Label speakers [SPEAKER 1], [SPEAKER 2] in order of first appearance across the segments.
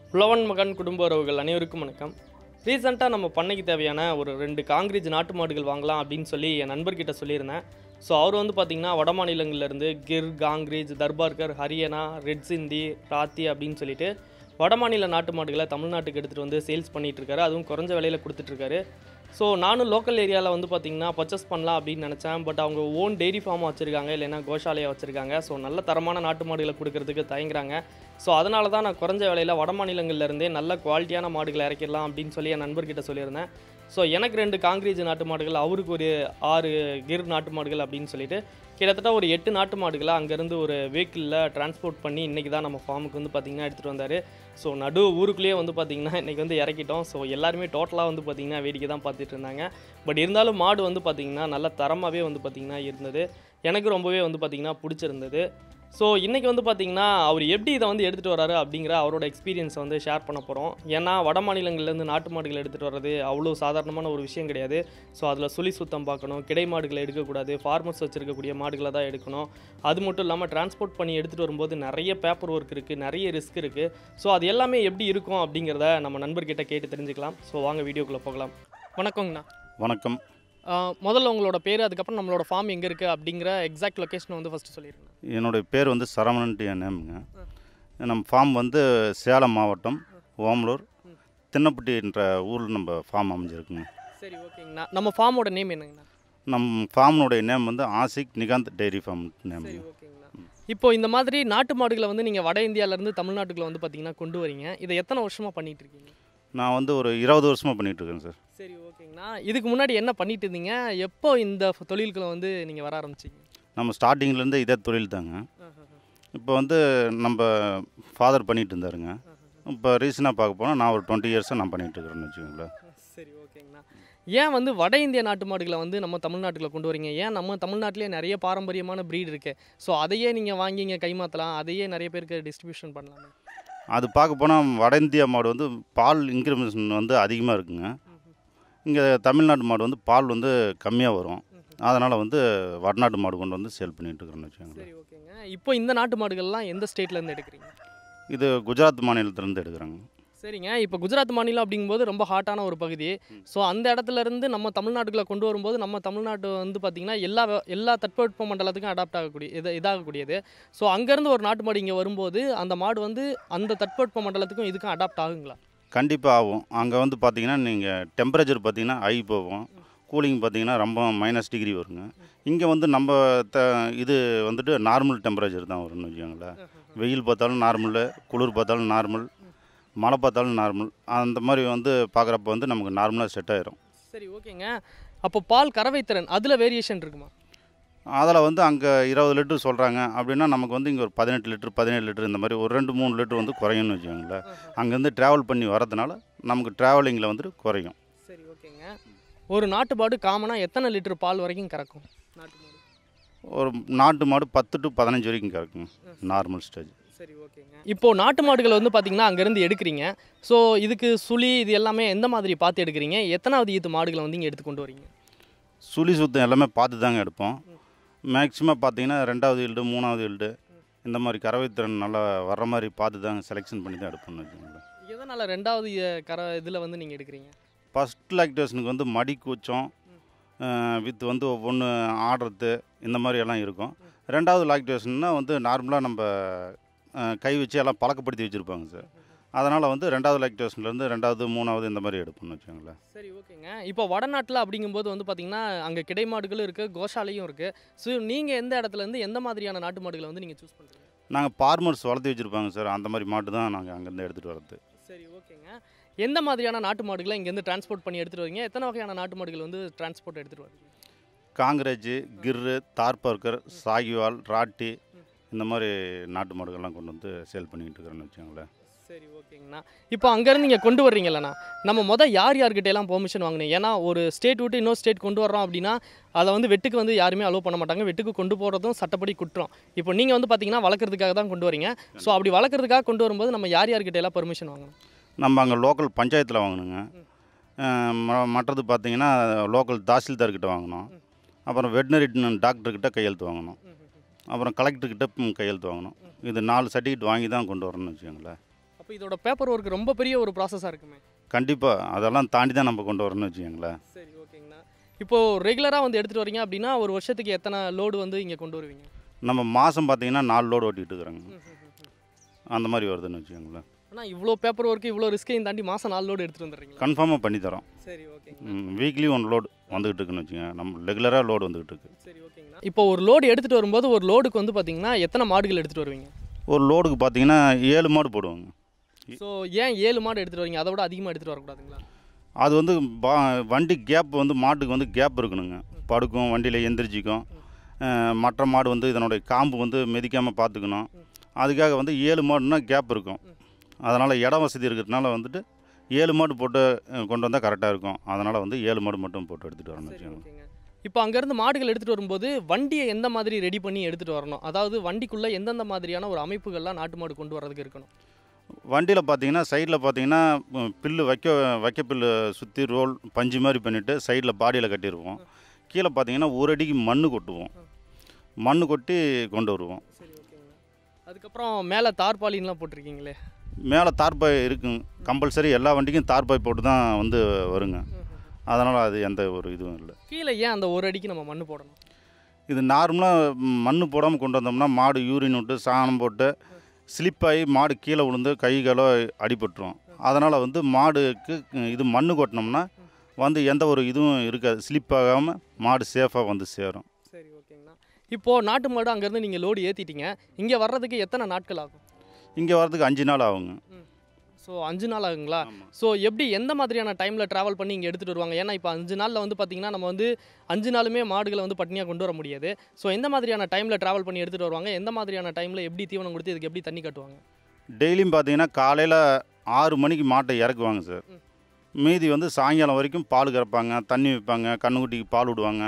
[SPEAKER 1] புலவன் மகன் குடும்ப உறவுகள் அனைவருக்கும் வணக்கம் ரீசெண்டாக நம்ம பண்ணைக்கு தேவையான ஒரு ரெண்டு காங்கிரீஜ் நாட்டு மாடுகள் வாங்கலாம் அப்படின்னு சொல்லி என் நண்பர்கிட்ட சொல்லியிருந்தேன் ஸோ அவர் வந்து பார்த்திங்கன்னா வட மாநிலங்கள்லேருந்து கிர் காங்கிரீஜ் தர்பார்கர் ஹரியானா ரெட் சிந்தி ராத்தி அப்படின்னு சொல்லிட்டு வட மாநில நாட்டு மாடுகளை தமிழ்நாட்டுக்கு எடுத்துகிட்டு வந்து சேல்ஸ் பண்ணிட்டு இருக்காரு அதுவும் குறைஞ்ச விலையில் கொடுத்துட்ருக்காரு ஸோ நானும் லோக்கல் ஏரியாவில் வந்து பார்த்திங்கன்னா பர்ச்சேஸ் பண்ணலாம் அப்படின்னு நினச்சேன் பட் அவங்க ஓன் டெய்ரி ஃபார்மாக வச்சுருக்காங்க இல்லைன்னா கோஷாலையை வச்சுருக்காங்க ஸோ நல்ல தரமான நாட்டு மாடுகளை கொடுக்கறதுக்கு தயங்குறாங்க ஸோ அதனால தான் நான் குறைஞ்ச விலையில் வட மாநிலங்கள்ல இருந்தே நல்ல குவாலிட்டியான மாடுகளை இறக்கிடலாம் அப்படின்னு சொல்லி என் நண்பர்கிட்ட சொல்லியிருந்தேன் ஸோ எனக்கு ரெண்டு காங்கிரீஜ் நாட்டு மாடுகள் அவருக்கு ஒரு ஆறு கிர் நாட்டு மாடுகள் அப்படின்னு சொல்லிட்டு கிட்டத்தட்ட ஒரு எட்டு நாட்டு மாடுகளை அங்கேருந்து ஒரு வெஹிக்கிளில் டிரான்ஸ்போர்ட் பண்ணி இன்றைக்கி தான் நம்ம ஃபார்முக்கு வந்து பார்த்திங்கன்னா எடுத்துகிட்டு வந்தார் ஸோ நடு ஊருக்குள்ளேயே வந்து பார்த்திங்கன்னா இன்றைக்கி வந்து இறக்கிட்டோம் ஸோ எல்லாருமே டோட்டலாக வந்து பார்த்திங்கன்னா வேடிக்கை தான் பார்த்துட்டு இருந்தாங்க பட் இருந்தாலும் மாடு வந்து பார்த்திங்கன்னா நல்ல தரமாகவே வந்து பார்த்திங்கன்னா இருந்தது எனக்கு ரொம்பவே வந்து பார்த்திங்கன்னா பிடிச்சிருந்தது ஸோ இன்றைக்கி வந்து பார்த்திங்கன்னா அவர் எப்படி இதை வந்து எடுத்துகிட்டு வராரு அப்படிங்கிற அவரோட எக்ஸ்பீரியன்ஸை வந்து ஷேர் பண்ண போகிறோம் ஏன்னா வட மாநிலங்கள்லேருந்து நாட்டு மாடுகள் எடுத்துகிட்டு வர்றது அவ்வளோ சாதாரணமான ஒரு விஷயம் கிடையாது ஸோ அதில் சுழி சுத்தம் பார்க்கணும் கிடை மாடுகளை எடுக்கக்கூடாது ஃபார்மர்ஸ் வச்சுருக்கக்கூடிய மாடுகளை தான் எடுக்கணும் அது மட்டும் இல்லாமல் டிரான்ஸ்போர்ட் பண்ணி எடுத்துகிட்டு வரும்போது நிறைய பேப்பர் ஒர்க் இருக்குது நிறைய ரிஸ்க் இருக்குது ஸோ அது எல்லாமே எப்படி இருக்கும் அப்படிங்கிறத நம்ம நண்பர்கிட்ட கேட்டு தெரிஞ்சுக்கலாம் ஸோ வாங்க வீடியோக்குள்ளே போகலாம் வணக்கங்கண்ணா
[SPEAKER 2] வணக்கம்
[SPEAKER 1] ஆஹ் முதல்ல உங்களோட பேர் அதுக்கப்புறம் நம்மளோட ஃபார்ம் எங்கே இருக்குது அப்படிங்கிற எக்ஸாக்ட் லொக்கேஷன் வந்து ஃபஸ்ட்டு சொல்லிடுங்க
[SPEAKER 2] என்னுடைய பேர் வந்து சரவணன்ட்டு என் நேமுங்க நம்ம ஃபார்ம் வந்து சேலம் மாவட்டம் ஓமலூர் தின்னப்பட்டின்ற ஊரில் நம்ம ஃபார்ம் அமைஞ்சிருக்குங்க
[SPEAKER 1] சரி ஓகேங்கண்ணா நம்ம ஃபார்மோட நேம் என்னங்கண்ணா
[SPEAKER 2] நம்ம ஃபார்முடைய நேம் வந்து Ashik Nikanth dairy farm name
[SPEAKER 1] சரி ஓகேங்கண்ணா இப்போ இந்த மாதிரி நாட்டு மாடுகளை வந்து நீங்கள் வட இந்தியாவிலேருந்து தமிழ்நாட்டுக்குள்ள வந்து பார்த்தீங்கன்னா கொண்டு வரீங்க இதை எத்தனை வருஷமாக பண்ணிட்டு இருக்கீங்க
[SPEAKER 2] நான் வந்து ஒரு இருபது வருஷமாக பண்ணிகிட்ருக்கேன் சார்
[SPEAKER 1] சரி ஓகேங்கண்ணா இதுக்கு முன்னாடி என்ன பண்ணிட்டு இருந்தீங்க எப்போ இந்த தொழில்களை வந்து நீங்கள் வர ஆரம்பிச்சீங்க
[SPEAKER 2] நம்ம ஸ்டார்டிங்லேருந்து இதே தொழில் தாங்க இப்போ வந்து நம்ம ஃபாதர் பண்ணிகிட்டு இருந்தாருங்க இப்போ ரீசனாக பார்க்க போனால் நான் ஒரு டுவெண்ட்டி இயர்ஸாக நான் பண்ணிகிட்டு இருக்கிறேன்னு வச்சுக்கோங்களேன்
[SPEAKER 1] சரி ஓகேங்கண்ணா ஏன் வந்து வட இந்திய நாட்டு மாடுகளை வந்து நம்ம தமிழ்நாட்டுக்குள்ள கொண்டு வரீங்க ஏன் நம்ம தமிழ்நாட்டிலே நிறைய பாரம்பரியமான ப்ரீட் இருக்கு ஸோ அதையே நீங்கள் வாங்கி இங்கே கைமாற்றலாம் அதையே நிறைய பேருக்கு டிஸ்ட்ரிபியூஷன் பண்ணலாமே
[SPEAKER 2] அது பார்க்க போனால் வட இந்தியா மாடு வந்து பால் இன்க்ரிமென்ஷன் வந்து அதிகமாக இருக்குங்க இங்கே தமிழ்நாட்டு மாடு வந்து பால் வந்து கம்மியாக வரும் அதனால் வந்து வடநாட்டு மாடு கொண்டு வந்து சேல் பண்ணிட்டு இருக்கிறோன்னு வச்சுக்கோங்களேன்
[SPEAKER 1] சரி ஓகேங்க இப்போ இந்த நாட்டு மாடுகள்லாம் எந்த ஸ்டேட்லேருந்து எடுக்கிறீங்க
[SPEAKER 2] இது குஜராத் மாநிலத்திலேருந்து எடுக்கிறாங்க
[SPEAKER 1] சரிங்க இப்போ குஜராத் மாநிலம் அப்படிங்கும்போது ரொம்ப ஹாட்டான ஒரு பகுதி ஸோ அந்த இடத்துல இருந்து நம்ம தமிழ்நாட்டுக்குள்ள கொண்டு வரும்போது நம்ம தமிழ்நாட்டு வந்து பார்த்திங்கன்னா எல்லா வ- எல்லா தட்பவெட்ப மண்டலத்துக்கும் அடாப்ட் ஆகக்கூடிய இது இதாகக்கூடியது ஸோ அங்கேருந்து ஒரு நாட்டு மாடு இங்கே வரும்போது அந்த மாடு வந்து அந்த தட்பவெட்ப மண்டலத்துக்கும் இதுக்கும் அடாப்ட் ஆகுங்களா
[SPEAKER 2] கண்டிப்பாக ஆகும் அங்கே வந்து பார்த்தீங்கன்னா நீங்கள் டெம்பரேச்சர் பார்த்தீங்கன்னா ஹை போகும் கூலிங் பார்த்தீங்கன்னா ரொம்ப மைனஸ் டிகிரி வருங்க இங்கே வந்து நம்ம த இது வந்துட்டு நார்மல் டெம்பரேச்சர் தான் வரும்னு வச்சுக்கோங்களேன் வெயில் பார்த்தாலும் நார்மலு குளிர் பார்த்தாலும் நார்மல் மழை பார்த்தாலும் நார்மல் அந்த மாதிரி வந்து பார்க்குறப்ப வந்து நமக்கு நார்மலாக செட் ஆயிரும்
[SPEAKER 1] சரி ஓகேங்க அப்போ பால் கறவை திறன் அதில் வேரியேஷன் இருக்குமா
[SPEAKER 2] அதில் வந்து அங்கே இருபது லிட்டர் சொல்கிறாங்க அப்படின்னா நமக்கு வந்து இங்கே ஒரு பதினெட்டு லிட்டர் பதினேழு லிட்டர் இந்த மாதிரி ஒரு ரெண்டு மூணு லிட்டர் வந்து குறையும்னு வச்சுக்கோங்களேன் அங்கேருந்து ட்ராவல் பண்ணி வரதுனால நமக்கு ட்ராவலிங்கில் வந்துட்டு குறையும்
[SPEAKER 1] சரி ஓகேங்க ஒரு நாட்டு மாடு காமனாக எத்தனை லிட்டர் பால் வரைக்கும் கறக்கும் நாட்டு மாடு
[SPEAKER 2] ஒரு நாட்டு மாடு பத்து டு பதினஞ்சு வரைக்கும் கறக்குங்க நார்மல் ஸ்டேஜ்
[SPEAKER 1] சரி ஓகேங்க இப்போ நாட்டு மாடுகள் வந்து பார்த்தீங்கன்னா அங்கேருந்து எடுக்கிறீங்க ஸோ இதுக்கு சுழி இது எல்லாமே எந்த மாதிரி பார்த்து எடுக்கிறீங்க எத்தனாவது ஈத்து மாடுகளை வந்து இங்கே எடுத்து கொண்டு வரீங்க
[SPEAKER 2] சுழி சுத்தம் எல்லாமே பார்த்து தாங்க எடுப்போம் மேக்ஸிமம் பார்த்தீங்கன்னா ரெண்டாவது ஈல்டு மூணாவது ஈல்டு இந்த மாதிரி கறவை திறன் நல்லா வர்ற மாதிரி பார்த்து தாங்க செலெக்ஷன் பண்ணி தான் எடுப்போம்னு வச்சுக்கோங்களேன்
[SPEAKER 1] எதனால் ரெண்டாவது அஹ், கற இதில் வந்து நீங்கள் எடுக்கிறீங்க
[SPEAKER 2] ஃபஸ்ட் லாக்டேஷனுக்கு வந்து மடி கூச்சம் வித் வந்து ஒவ்வொன்று ஆடுறது இந்த மாதிரி எல்லாம் இருக்கும் ரெண்டாவது லாக்டேஷன்னா வந்து நார்மலாக நம்ம அஹ், கை வச்சு எல்லாம் பழக்கப்படுத்தி வச்சுருப்பாங்க சார் அதனால் வந்து ரெண்டாவது லாக்டேஷன்லேருந்து ரெண்டாவது மூணாவது இந்த மாதிரி எடுப்போம்னு வச்சுக்கோங்களேன்
[SPEAKER 1] சரி ஓகேங்க இப்போ வடநாட்டில் அப்படிங்கும்போது வந்து பார்த்தீங்கன்னா அங்கே கிடை மாடுகளும் இருக்குது கோஷாலையும் இருக்குது ஸோ நீங்கள் எந்த இடத்துல இருந்து எந்த மாதிரியான நாட்டு மாடுகளை வந்து நீங்கள் சூஸ் பண்ணுறீங்க
[SPEAKER 2] நாங்கள் ஃபார்மர்ஸ் வளர்த்து வச்சுருப்பாங்க சார் அந்த மாதிரி மாட்டு தான் நாங்கள் அங்கேருந்து எடுத்துகிட்டு வர்றது
[SPEAKER 1] சரி ஓகேங்க எந்த மாதிரியான நாட்டு மாடுகளை இங்கேருந்து டிரான்ஸ்போர்ட் பண்ணி எடுத்துகிட்டு வரீங்க எத்தனை வகையான நாட்டு மாடுகள் வந்து டிரான்ஸ்போர்ட் எடுத்துகிட்டு வரீங்க
[SPEAKER 2] காங்கிரேஜ் கிர்ரு தார்பர்கர் சாகிவால் ராட்டி இந்த மாதிரி நாட்டு மாடுகள்லாம் கொண்டு வந்து சேல் பண்ணிக்கிட்டு இருக்கிறேன்னு வச்சுக்கோங்களேன்
[SPEAKER 1] சரி ஓகேங்கண்ணா இப்போ அங்கேருந்து நீங்கள் கொண்டு வர்றீங்களண்ணா நம்ம மொதல் யார் யார்கிட்ட எல்லாம் பெர்மிஷன் வாங்கினீங்க ஏன்னா ஒரு ஸ்டேட் விட்டு இன்னொரு ஸ்டேட் கொண்டு வர்றோம் அப்படின்னா அதை வந்து வெட்டுக்கு வந்து யாருமே அலோவ் பண்ண மாட்டாங்க வெட்டுக்கு கொண்டு போகிறதும் சட்டப்படி குற்றம் இப்போ நீங்கள் வந்து பார்த்தீங்கன்னா வளர்க்குறதுக்காக தான் கொண்டு வரீங்க ஸோ அப்படி வளர்க்குறதுக்காக கொண்டு வரும்போது நம்ம யார் யார்கிட்ட எல்லாம் பெர்மிஷன் வாங்கணும்
[SPEAKER 2] நம்ம அங்கே லோக்கல் பஞ்சாயத்தில் வாங்கணுங்க அஹ் ம- மற்றது பார்த்தீங்கன்னா லோக்கல் தாசில்தார்கிட்ட வாங்கணும் அப்புறம் வெட்டினரி டாக்டர்கிட்ட கையெழுத்து வாங்கணும் அப்புறம் கலெக்டர்கிட்ட கையெழுத்து வாங்கணும் இது நாலு சர்டிஃபிகேட் வாங்கி தான் கொண்டு வரணும்னு வச்சுக்கோங்களேன்
[SPEAKER 1] அப்போ இப்போ இதோட பேப்பர் ஒர்க் ரொம்ப பெரிய ஒரு ப்ராசஸாக இருக்குமே
[SPEAKER 2] கண்டிப்பாக அதெல்லாம் தாண்டி தான் நம்ம கொண்டு வரணும்னு வச்சுக்கோங்களேன்
[SPEAKER 1] சரி ஓகேங்கண்ணா இப்போது ரெகுலராக வந்து எடுத்துகிட்டு வரீங்க அப்படின்னா ஒரு வருஷத்துக்கு எத்தனை லோடு வந்து இங்கே கொண்டு வருவீங்க
[SPEAKER 2] நம்ம மாதம் பார்த்தீங்கன்னா நாலு லோடு ஓட்டிகிட்டு இருக்கிறோங்க அந்த மாதிரி வருதுன்னு வச்சுக்கோங்களேன்
[SPEAKER 1] ஆனால் இவ்வளோ பேப்பர் ஒர்க் இவ்வளோ ரிஸ்கையும் தாண்டி மாதம் நாலு லோடு எடுத்துகிட்டு வந்துடுறீங்களா
[SPEAKER 2] கன்ஃபார்மாக பண்ணி தரோம்
[SPEAKER 1] சரி ஓகேங்க
[SPEAKER 2] வீக்லி ஒன் லோடு வந்துகிட்டு இருக்குன்னு வச்சுக்கோங்க நம்ம ரெகுலராக லோடு வந்துகிட்டு இருக்கு
[SPEAKER 1] சரி ஓகேங்கண்ணா இப்போ ஒரு லோடு எடுத்துகிட்டு வரும்போது ஒரு லோடுக்கு வந்து பார்த்தீங்கன்னா எத்தனை மாடுகள் எடுத்துகிட்டு வருவீங்க
[SPEAKER 2] ஒரு லோடுக்கு பார்த்தீங்கன்னா ஏழு மாடு போடுவாங்க
[SPEAKER 1] ஸோ ஏன் ஏழு மாடு எடுத்துகிட்டு வரீங்க அதை விட அதிகமாக எடுத்துகிட்டு வரக்கூடாதுங்களா
[SPEAKER 2] அது வந்து பா- வண்டி கேப் வந்து மாட்டுக்கு வந்து கேப் இருக்கணுங்க படுக்கும் வண்டியில் எந்திரிச்சிக்கும் அஹ், மற்ற மாடு வந்து இதனுடைய காம்பு வந்து மிதிக்காமல் பார்த்துக்கணும் அதுக்காக வந்து ஏழு மாடுனா கேப் இருக்கும் அதனால் இடம் வசதி இருக்கிறதுனால வந்துட்டு ஏழு மாடு போட்டு அஹ், கொண்டு வந்தால் கரெக்டாக இருக்கும் அதனால் வந்து ஏழு மாடு மட்டும் போட்டு எடுத்துகிட்டு வரணும்
[SPEAKER 1] சரி
[SPEAKER 2] வச்சுக்கோங்க
[SPEAKER 1] ஓகேங்க இப்போ அங்கேருந்து மாடுகள் எடுத்துகிட்டு வரும்போது வண்டியை எந்த மாதிரி ரெடி பண்ணி எடுத்துகிட்டு வரணும் அதாவது வண்டிக்குள்ளே எந்தெந்த மாதிரியான ஒரு அமைப்புகள்லாம் நாட்டு மாடு கொண்டு வரதுக்கு இருக்கணும்
[SPEAKER 2] வண்டியில் பார்த்தீங்கன்னா சைடில் பார்த்தீங்கன்னா ம், பில்லு வைக்க வைக்க பில்லு சுற்றி ரோல் பஞ்சு மாதிரி பண்ணிவிட்டு சைடில் பாடியில் கட்டிடுவோம் கீழே பார்த்தீங்கன்னா ஒரு அடிக்கு மண் கொட்டுவோம் மண் கொட்டி கொண்டு வருவோம்
[SPEAKER 1] சரி ஓகேங்க அதுக்கப்புறம் மேலே தார்பாலின்லாம் போட்டிருக்கீங்களே
[SPEAKER 2] மேலே தார்பாய் இருக்குங்க கம்பல்சரி எல்லா வண்டிக்கும் தார்பாய் போட்டு தான் வந்து வருங்க அதனால் அது எந்த ஒரு இதுவும் இல்லை
[SPEAKER 1] கீழே ஏன் அந்த ஒரு அடிக்கு நம்ம மண்ணு போடணும்
[SPEAKER 2] இது நார்மலாக மண் போடாமல் கொண்டு வந்தோம்னா மாடு யூரின் விட்டு சாணம் போட்டு ஸ்லிப் ஆகி மாடு கீழே விழுந்து கை காலோ அடிபட்டுரும் அதனால் வந்து மாடுக்கு இது மண் கொட்டினோம்னா வந்து எந்த ஒரு இதுவும் இருக்காது ஸ்லிப் ஆகாமல் மாடு சேஃபாக வந்து சேரும்
[SPEAKER 1] சரி ஓகேங்கண்ணா இப்போது நாட்டு மாடு அங்கேருந்து நீங்கள் லோடு ஏற்றிட்டீங்க இங்கே வர்றதுக்கு எத்தனை நாட்கள் ஆகும்
[SPEAKER 2] இங்கே வரதுக்கு அஞ்சு நாள் ஆகுங்க
[SPEAKER 1] ஸோ அஞ்சு நாள் ஆகுங்களா
[SPEAKER 2] ஆமாம்
[SPEAKER 1] ஸோ எப்படி எந்த மாதிரியான டைமில் ட்ராவல் பண்ணி இங்கே எடுத்துகிட்டு வருவாங்க ஏன்னா இப்போ அஞ்சு நாளில் வந்து பார்த்தீங்கன்னா நம்ம வந்து அஞ்சு நாளுமே மாடுகளை வந்து பட்னியாக கொண்டு வர முடியாது ஸோ எந்த மாதிரியான டைமில் ட்ராவல் பண்ணி எடுத்துகிட்டு வருவாங்க எந்த மாதிரியான டைமில் எப்படி தீவனம் கொடுத்து இதுக்கு எப்படி தண்ணி கட்டுவாங்க
[SPEAKER 2] டெய்லியும் பார்த்தீங்கன்னா காலையில் ஆறு மணிக்கு மாட்டை இறக்குவாங்க சார்
[SPEAKER 1] ம்.
[SPEAKER 2] மீதி வந்து சாயங்காலம் வரைக்கும் பால் கறப்பாங்க தண்ணி வைப்பாங்க கண்ணுக்குட்டிக்கு பால் விடுவாங்க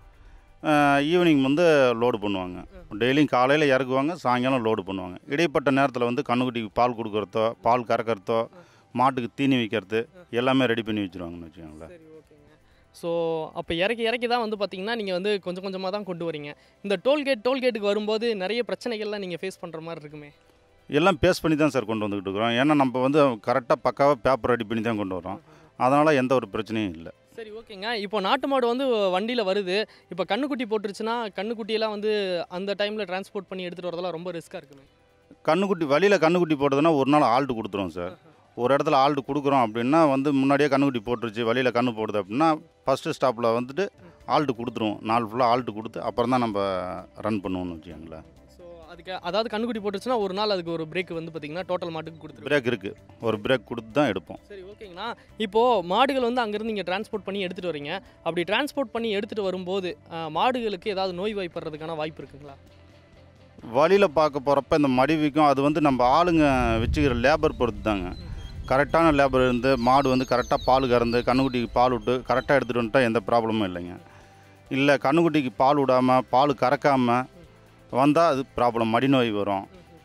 [SPEAKER 2] ஈவினிங் வந்து லோடு பண்ணுவாங்க டெய்லியும் காலையில் இறக்குவாங்க சாயங்காலம் லோடு பண்ணுவாங்க இடைப்பட்ட நேரத்தில் வந்து கண்ணுக்குட்டிக்கு பால் கொடுக்குறதோ பால் கறக்கிறதோ மாட்டுக்கு தீனி வைக்கிறது எல்லாமே ரெடி பண்ணி வச்சுருவாங்கன்னு வச்சுக்கோங்களேன்
[SPEAKER 1] சரி ஓகேங்க ஸோ அப்போ இறக்கி இறக்கி தான் வந்து பார்த்தீங்கன்னா நீங்கள் வந்து கொஞ்சம் கொஞ்சமாக தான் கொண்டு வரீங்க இந்த டோல்கேட் டோல்கேட்டுக்கு வரும்போது நிறைய பிரச்சனைகள்லாம் நீங்கள் ஃபேஸ் பண்ணுற மாதிரி இருக்குமே
[SPEAKER 2] எல்லாம் பேஸ் பண்ணி தான் சார் கொண்டு வந்துக்கிட்டு இருக்கிறோம் ஏன்னா நம்ம வந்து கரெக்டாக பக்காவாக பேப்பர் ரெடி பண்ணி தான் கொண்டு வரோம் அதனால் எந்த ஒரு பிரச்சனையும் இல்லை
[SPEAKER 1] சரி ஓகேங்க இப்போ நாட்டு மாடு வந்து வண்டியில் வருது இப்போ கண்ணுக்குட்டி போட்டுருச்சுன்னா கண்ணுக்குட்டியெல்லாம் வந்து அந்த டைமில் டிரான்ஸ்போர்ட் பண்ணி எடுத்துகிட்டு வரதெல்லாம் ரொம்ப ரிஸ்க்காக இருக்குமே
[SPEAKER 2] கண்ணுக்குட்டி வழியில் கண்ணுக்குட்டி போட்டதுன்னா ஒரு நாள் ஆல்ட்டு கொடுத்துருவோம் சார் ஒரு இடத்துல ஆல்ட்டு கொடுக்குறோம் அப்படின்னா வந்து முன்னாடியே கண்ணுக்குட்டி போட்டுருச்சு வழியில் கண்ணு போடுது அப்படின்னா ஃபஸ்ட்டு ஸ்டாப்பில் வந்துட்டு ஆல்ட்டு கொடுத்துருவோம் நாள் ஃபுல்லாக ஆல்ட்டு கொடுத்து அப்புறம் தான் நம்ம ரன் பண்ணுவோம்னு வச்சுக்கோங்களேன்
[SPEAKER 1] ஸோ அதுக்கு அதாவது கண்ணுக்குட்டி போட்டுச்சுன்னா ஒரு நாள் அதுக்கு ஒரு பிரேக் வந்து பார்த்தீங்கன்னா டோட்டல் மாட்டுக்கு கொடுத்துருவோம்
[SPEAKER 2] பிரேக் இருக்குது ஒரு பிரேக் கொடுத்து தான் எடுப்போம்
[SPEAKER 1] சரி ஓகேங்கண்ணா இப்போது மாடுகள் வந்து அங்கேருந்து நீங்கள் டிரான்ஸ்போர்ட் பண்ணி எடுத்துகிட்டு வரீங்க அப்படி டிரான்ஸ்போர்ட் பண்ணி எடுத்துகிட்டு வரும்போது ஆஹ், மாடுகளுக்கு ஏதாவது நோய் வாய்ப்படுறதுக்கான வாய்ப்பு இருக்குங்களா
[SPEAKER 2] வழியில் பார்க்க போகிறப்ப இந்த மடிவிக்கும் அது வந்து நம்ம ஆளுங்க வச்சுக்கிற லேபர் பொறுத்து தாங்க கரெக்டான லேபர் இருந்து மாடு வந்து கரெக்டாக பால் கறந்து கண்ணுக்குட்டிக்கு பால் விட்டு கரெக்டாக எடுத்துகிட்டு வந்துட்டா எந்த ப்ராப்ளமும் இல்லைங்க இல்லை கண்ணுக்குட்டிக்கு பால் விடாமல் பால் கறக்காமல் வந்தால் அது ப்ராப்ளம் மடிநோய் வரும்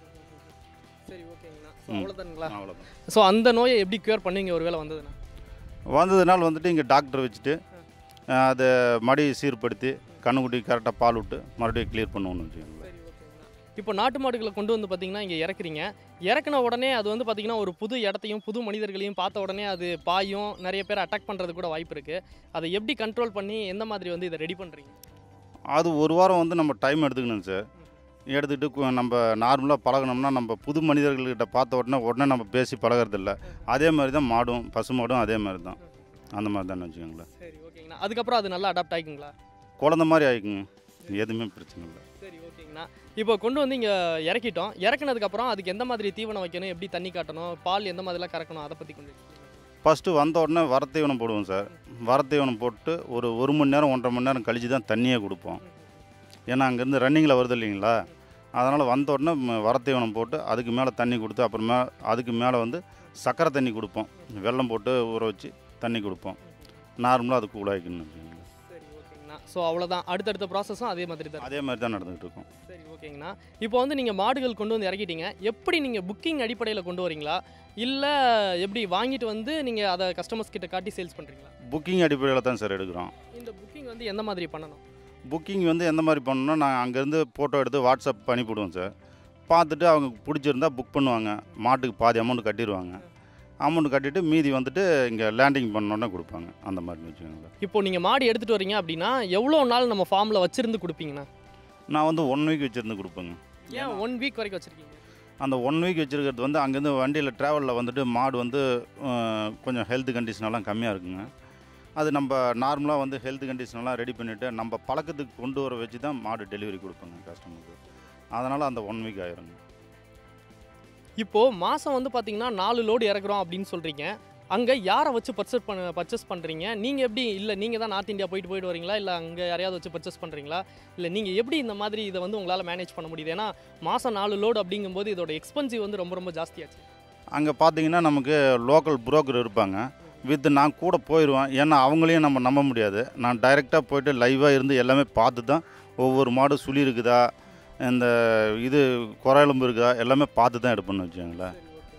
[SPEAKER 1] சரி ஓகேங்கண்ணா ஸோ
[SPEAKER 2] ம்.
[SPEAKER 1] அவ்வளோதானுங்களா
[SPEAKER 2] அவ்வளோதான்
[SPEAKER 1] ஸோ அந்த நோயை எப்படி க்யூர் பண்ணுவீங்க ஒரு வேளை வந்ததுன்னா
[SPEAKER 2] வந்ததுனால வந்துட்டு இங்கே டாக்டர் வச்சுட்டு அஹ், அதை மடி சீர்படுத்தி கண்ணுக்குட்டி கரெக்டாக பால் விட்டு மறுபடியும் க்ளியர் பண்ணுவோம்னு வச்சுக்கோங்களேன்
[SPEAKER 1] சரி ஓகேங்கண்ணா இப்போ நாட்டு மாடுகளை கொண்டு வந்து பார்த்தீங்கன்னா இங்கே இறக்குறீங்க இறக்குன உடனே அது வந்து பார்த்தீங்கன்னா ஒரு புது இடத்தையும் புது மனிதர்களையும் பார்த்த உடனே அது பாயும் நிறைய பேர் அட்டாக் பண்ணுறது கூட வாய்ப்பு இருக்குது அதை எப்படி கண்ட்ரோல் பண்ணி எந்த மாதிரி வந்து இதை ரெடி பண்ணுறீங்க
[SPEAKER 2] அது ஒரு வாரம் வந்து நம்ம டைம் எடுத்துக்கணும் சார் எடுத்துக்கிட்டு கு- நம்ம நார்மலாக பழகுனோம்னா நம்ம புது மனிதர்கள்கிட்ட பார்த்த உடனே உடனே நம்ம பேசி பழகுறதில்ல அதே மாதிரி தான் மாடும் பசு மாடும் அதே மாதிரி தான் அந்த மாதிரி தான் வச்சுக்கோங்களேன்
[SPEAKER 1] சரி ஓகேங்கண்ணா அதுக்கப்புறம் அது நல்லா அடாப்ட் ஆகிக்குங்களா
[SPEAKER 2] குழந்த மாதிரி ஆயிக்குங்க எதுவுமே பிரச்சனை இல்லை
[SPEAKER 1] சரி ஓகேங்கண்ணா இப்போ கொண்டு வந்து இங்கே இறக்கிட்டோம் இறக்குனதுக்கப்புறம் அதுக்கு எந்த மாதிரி தீவனம் வைக்கணும் எப்படி தண்ணி காட்டணும் பால் எந்த மாதிரிலாம் கறக்கணும் அதை பற்றி கொஞ்சம் explain பண்ணுங்க.
[SPEAKER 2] ஃபஸ்ட்டு வந்த உடனே வரத்தீவனம் போடுவோம் சார் வரத்தீவனம் போட்டு ஒரு ஒரு மணி நேரம் ஒன்றரை மணி நேரம் கழித்து தான் தண்ணியே கொடுப்போம் ஏன்னா அங்கேருந்து ரன்னிங்கில் வருது இல்லைங்களா அதனால் வந்த உடனே ம- வரத்தீவனம் போட்டு அதுக்கு மேலே தண்ணி கொடுத்து அப்புறமே அதுக்கு மேலே வந்து சக்கரை தண்ணி கொடுப்போம் வெல்லம் போட்டு ஊற வச்சு தண்ணி கொடுப்போம் நார்மலாக அது கூலாகிக்கணும் வச்சுக்கோங்களேன்.
[SPEAKER 1] சரி ஓகேங்கண்ணா ஸோ அவ்வளோதான் அடுத்தடுத்த ப்ராசஸும் அதே மாதிரி தான்
[SPEAKER 2] அதே மாதிரி தான் நடந்துகிட்டு இருக்கும்
[SPEAKER 1] சரி ஓகேங்கண்ணா இப்போ வந்து நீங்கள் மாடுகள் கொண்டு வந்து இறக்கிட்டீங்க எப்படி நீங்கள் புக்கிங் அடிப்படையில் கொண்டு வரீங்களா இல்லை எப்படி வாங்கிட்டு வந்து நீங்கள் அதை கஸ்டமர்ஸ் கிட்ட காட்டி சேல்ஸ் பண்ணுறீங்களா
[SPEAKER 2] புக்கிங் அடிப்படையில் தான் சார் எடுக்கிறோம்
[SPEAKER 1] இந்த புக்கிங் வந்து எந்த மாதிரி பண்ணணும்
[SPEAKER 2] புக்கிங் வந்து எந்த மாதிரி பண்ணணும்னா நான் அங்கேருந்து ஃபோட்டோ எடுத்து வாட்ஸ்அப் பண்ணிவிடுவோம் சார் பார்த்துட்டு அவங்க பிடிச்சிருந்தா புக் பண்ணுவாங்க மாட்டுக்கு பாதி அமௌண்ட் கட்டிடுவாங்க அமௌண்ட் கட்டிட்டு மீதி வந்துட்டு இங்கே லேண்டிங் பண்ணோன்னே கொடுப்பாங்க அந்த மாதிரி வச்சுக்கோங்களேன்
[SPEAKER 1] இப்போ நீங்கள் மாடு எடுத்துகிட்டு வரீங்க அப்படின்னா எவ்வளோ நாள் நம்ம ஃபார்மில் வச்சிருந்து கொடுப்பீங்கண்ணா
[SPEAKER 2] நான் வந்து ஒன் வீக் வச்சுருந்து கொடுப்பேங்க
[SPEAKER 1] ஏன் ஒன் வீக் வரைக்கும் வச்சுருக்கீங்க
[SPEAKER 2] அந்த ஒன் வீக் வச்சுருக்கிறது வந்து அங்கேருந்து வண்டியில் ட்ராவலில் வந்துட்டு மாடு வந்து அஹ், கொஞ்சம் ஹெல்த் கண்டிஷனெல்லாம் கம்மியாக இருக்குங்க அது நம்ம நார்மலாக வந்து ஹெல்த் கண்டிஷனெல்லாம் ரெடி பண்ணிவிட்டு நம்ம பழக்கத்துக்கு கொண்டு வர வச்சு தான் மாடு டெலிவரி கொடுப்போங்க கஸ்டமருக்கு அதனால் அந்த ஒன் வீக் ஆயிருங்க
[SPEAKER 1] இப்போது மாதம் வந்து பார்த்தீங்கன்னா நாலு லோடு இறக்குறோம் அப்படின்னு சொல்கிறீங்க அங்கே யாரை வச்சு பர்ச்சேஸ் பண்ண பர்ச்சேஸ் பண்ணுறீங்க நீங்கள் எப்படி இல்லை நீங்கள் தான் நார்த் இந்தியா போயிட்டு போயிட்டு வரீங்களா இல்லை அங்கே யாரையாவது வச்சு பர்ச்சேஸ் பண்ணுறீங்களா இல்லை நீங்கள் எப்படி இந்த மாதிரி இதை வந்து உங்களால் மேனேஜ் பண்ண முடியுது ஏன்னா மாதம் நாலு லோடு அப்படிங்கும்போது இதோட எக்ஸ்பென்சிவ் வந்து ரொம்ப ரொம்ப ஜாஸ்தியாச்சு
[SPEAKER 2] அங்கே பார்த்தீங்கன்னா நமக்கு லோக்கல் புரோக்கர் இருப்பாங்க வித் நான் கூட போயிடுவேன் ஏன்னா அவங்களையும் நம்ம நம்ப முடியாது நான் டைரெக்டாக போயிட்டு லைவாக இருந்து எல்லாமே பார்த்து தான் ஒவ்வொரு மாடு சுழி இருக்குதா இந்த இது குறையெலும்பு இருக்குதா எல்லாமே பார்த்து தான் எடுப்பேன்னு வச்சுக்கோங்களேன்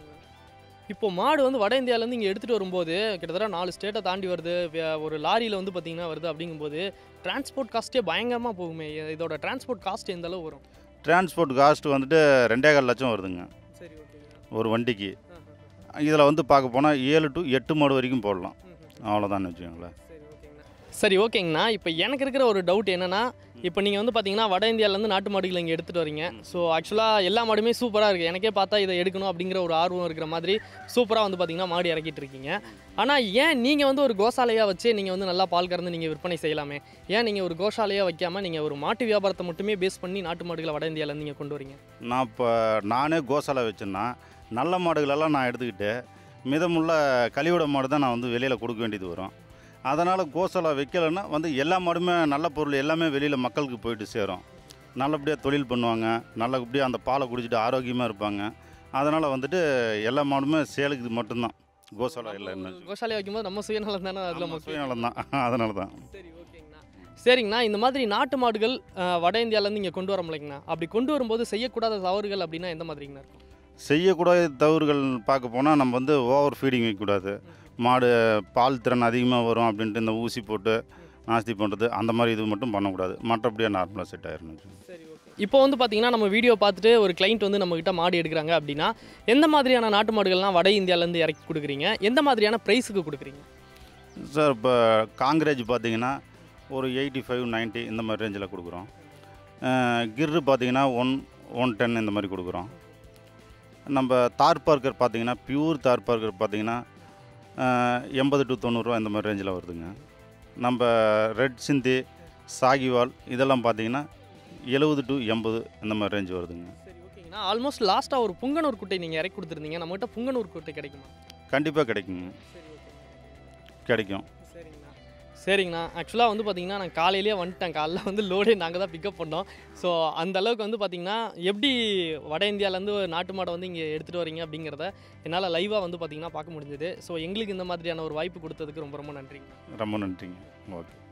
[SPEAKER 1] இப்போ மாடு வந்து வட இந்தியாவிலேருந்து இங்கே எடுத்துகிட்டு வரும்போது கிட்டத்தட்ட நாலு ஸ்டேட்டை தாண்டி வருது வே- ஒரு லாரியில் வந்து பார்த்தீங்கன்னா வருது அப்படிங்கும்போது டிரான்ஸ்போர்ட் காஸ்ட்டே பயங்கரமாக போகுமே இதோட டிரான்ஸ்போர்ட் காஸ்ட் எந்த அளவு வரும்
[SPEAKER 2] டிரான்ஸ்போர்ட் காஸ்ட் வந்துட்டு ரெண்டே கால் லட்சம் வருதுங்க
[SPEAKER 1] சரி ஓகேங்க
[SPEAKER 2] ஒரு வண்டிக்கு இதில் வந்து பார்க்க போனால் ஏழு டு எட்டு மாடு வரைக்கும் போடலாம் அவ்வளோதான் வச்சுக்கோங்களேன்
[SPEAKER 1] சரி ஓகேங்கண்ணா சரி ஓகேங்கண்ணா இப்போ எனக்கு இருக்கிற ஒரு டவுட் என்னன்னா இப்போ நீங்கள் வந்து பார்த்தீங்கன்னா வட இந்தியாவிலேருந்து நாட்டு மாடுகளை இங்கே எடுத்துகிட்டு வரீங்க ஸோ ஆக்சுவலாக எல்லா மாடுமே சூப்பராக இருக்குது எனக்கே பார்த்தா இதை எடுக்கணும் அப்படிங்கிற ஒரு ஆர்வம் இருக்கிற மாதிரி சூப்பராக வந்து பார்த்தீங்கன்னா மாடு இறக்கிட்டு இருக்கீங்க ஆனால் ஏன் நீங்கள் வந்து ஒரு கோசாலையாக வச்சு நீங்கள் வந்து நல்லா பால் கறந்து நீங்கள் விற்பனை செய்யலாமே ஏன் நீங்கள் ஒரு கோசாலையாக வைக்காமல் நீங்கள் ஒரு மாட்டு வியாபாரத்தை மட்டுமே பேஸ் பண்ணி நாட்டு மாடுகளை வட இந்தியாவிலேருந்து நீங்கள் கொண்டு வரீங்க
[SPEAKER 2] நான் இப்போ நானே கோசாலை வச்சேன்னா நல்ல மாடுகளெல்லாம் நான் எடுத்துக்கிட்டு மிதமுள்ள கழிவிட மாடு தான் நான் வந்து வெளியில் கொடுக்க வேண்டியது வரும் அதனால் கோசாலை வைக்கலைன்னா வந்து எல்லா மாடுமே நல்ல பொருள் எல்லாமே வெளியில் மக்களுக்கு போயிட்டு சேரும் நல்லபடியாக தொழில் பண்ணுவாங்க நல்லபடியாக அந்த பாலை குடிச்சிட்டு ஆரோக்கியமாக இருப்பாங்க அதனால் வந்துட்டு எல்லா மாடுமே சேலுக்கு மட்டும்தான் கோசாலை இல்லைன்னு
[SPEAKER 1] கோசாலையாக வைக்கும்போது நம்ம சுயநலம் தானே அதில் முக்கியம்
[SPEAKER 2] சுயநலம் தான் அதனால தான்
[SPEAKER 1] சரி ஓகேங்கண்ணா சரிங்கண்ணா இந்த மாதிரி நாட்டு மாடுகள் அஹ், வட இந்தியாவிலேருந்து இங்கே கொண்டு வர முடியலங்கண்ணா அப்படி கொண்டு வரும்போது செய்யக்கூடாத தவறுகள் அப்படின்னா எந்த மாதிரிங்கண்ணா இருக்கும்
[SPEAKER 2] செய்யக்கூடாத தவறுகள் பார்க்க போனால் நம்ம வந்து ஓவர் ஃபீடிங் வைக்கக்கூடாது மாடு பால் திறன் அதிகமாக வரும் அப்படின்ட்டு இந்த ஊசி போட்டு நாஸ்தி பண்ணுறது அந்த மாதிரி இது மட்டும் பண்ணக்கூடாது மற்றபடியாக நார்மலாக செட் ஆயிரும்
[SPEAKER 1] சரி ஓகே இப்போ வந்து பார்த்தீங்கன்னா நம்ம வீடியோ பார்த்துட்டு ஒரு கிளைண்ட் வந்து நம்மகிட்ட மாடு எடுக்கிறாங்க அப்படின்னா எந்த மாதிரியான நாட்டு மாடுகள்லாம் வட இந்தியாவிலேருந்து இறக்கி கொடுக்குறீங்க எந்த மாதிரியான ப்ரைஸுக்கு கொடுக்குறீங்க
[SPEAKER 2] சார் இப்போ காங்கிரேஜ் பார்த்தீங்கன்னா ஒரு எயிட்டி ஃபைவ் நைன்ட்டி இந்த மாதிரி ரேஞ்சில் கொடுக்குறோம் கிர்ரு பார்த்தீங்கன்னா ஒன் ஒன் டென் இந்த மாதிரி கொடுக்குறோம் நம்ம தார் பார்க்கர் பார்த்தீங்கன்னா பியூர் தார் பார்க்கர் பார்த்தீங்கன்னா எண்பது டு தொண்ணூறுரூவா இந்த மாதிரி ரேஞ்சில் வருதுங்க நம்ம ரெட் சிந்தி சாகிவால் இதெல்லாம் பார்த்தீங்கன்னா எழுபது டு எண்பது இந்த மாதிரி ரேஞ்ச் வருதுங்க
[SPEAKER 1] சரி ஓகேங்கண்ணா ஆல்மோஸ்ட் லாஸ்ட்டாக ஒரு புங்கனூர் குட்டை நீங்கள் இறக்கி கொடுத்துருந்தீங்க நம்மகிட்ட புங்கனூர் குட்டை கிடைக்குமா
[SPEAKER 2] கண்டிப்பாக கிடைக்குங்க
[SPEAKER 1] சரி ஓகே
[SPEAKER 2] கிடைக்கும்
[SPEAKER 1] சரிங்கண்ணா சரிங்கண்ணா ஆக்சுவலாக வந்து பார்த்தீங்கன்னா நான் காலையிலேயே வந்துட்டேன் காலைல வந்து லோடே நாங்கள் தான் பிக்கப் பண்ணோம் ஸோ அந்த அளவுக்கு வந்து பார்த்தீங்கன்னா எப்படி வட இந்தியாவிலேருந்து நாட்டு மாடை வந்து இங்கே எடுத்துகிட்டு வரீங்க அப்படிங்கிறத என்னால் லைவாக வந்து பார்த்தீங்கன்னா பார்க்க முடிஞ்சது ஸோ எங்களுக்கு இந்த மாதிரியான ஒரு வாய்ப்பு கொடுத்ததுக்கு ரொம்ப ரொம்ப நன்றிங்க
[SPEAKER 2] ரொம்ப நன்றிங்க ஓகே